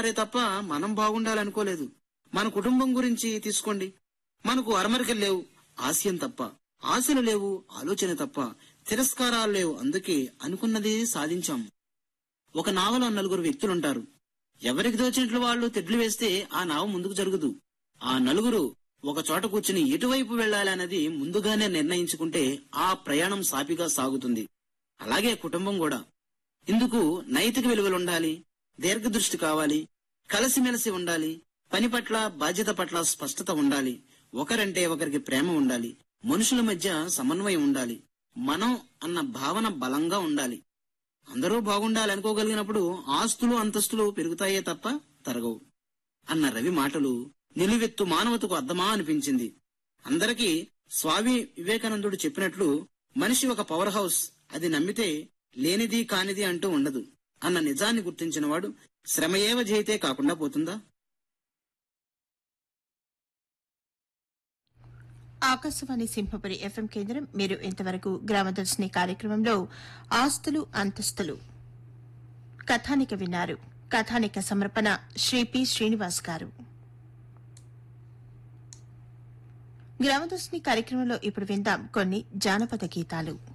బాగుండాలనుకున్నారే తప్ప మనం బాగుండాలనుకోలేదు మన కుటుంబం గురించి తీసుకోండి మనకు అరమరికలు లేవు ఆశయం తప్ప ఆశలు లేవు ఆలోచన తప్ప తిరస్కారాలు లేవు అందుకే అనుకున్నది సాధించాం ఒక నావలో నలుగురు వ్యక్తులుంటారు ఎవరికి దోచినట్లు వాళ్ళు తెడ్లు వేస్తే ఆ నావ ముందుకు జరుగుదు ఆ నలుగురు ఒక చోట కూర్చుని ఎటువైపు వెళ్ళాలి అన్నది ముందుగానే నిర్ణయించుకుంటే ఆ ప్రయాణం సాపిగా సాగుతుంది అలాగే కుటుంబం కూడా ఇందుకు నైతిక విలువలుండాలి దీర్ఘదృష్టి కావాలి కలిసిమెలిసి ఉండాలి పని పట్ల బాధ్యత పట్ల స్పష్టత ఉండాలి ఒకరంటే ఒకరికి ప్రేమ ఉండాలి మనుషుల మధ్య సమన్వయం ఉండాలి మనం అన్న భావన బలంగా ఉండాలి అందరూ బాగుండాలి అనుకోగలిగినప్పుడు ఆస్తులు అంతస్తులు పెరుగుతాయే తప్ప తరగవు అన్న రవి మాటలు నిలువెత్తు మానవతకు అర్థమా అనిపించింది అందరికీ స్వామి వివేకానందుడు చెప్పినట్లు మనిషి ఒక పవర్ హౌస్ అది నమ్మితే లేనిది కానిది అంటూ ఉండదు అన్న నిజాన్ని గుర్తించినవాడు శ్రమయేవ జయితే కాకుండా పోతుందా ఆకాశవాణి సింహపురి ఎఫ్ఎం కేంద్రం మీరు ఇంతవరకు గ్రామదర్శిని కార్యక్రమంలో ఆస్తులు అంతస్తులు కథానిక విన్నారు కథానిక సమర్పణ శ్రీ పి శ్రీనివాస్ గారు గ్రామదర్శిని కార్యక్రమంలో ఇప్పుడు విందాం కొన్ని జానపద గీతాలు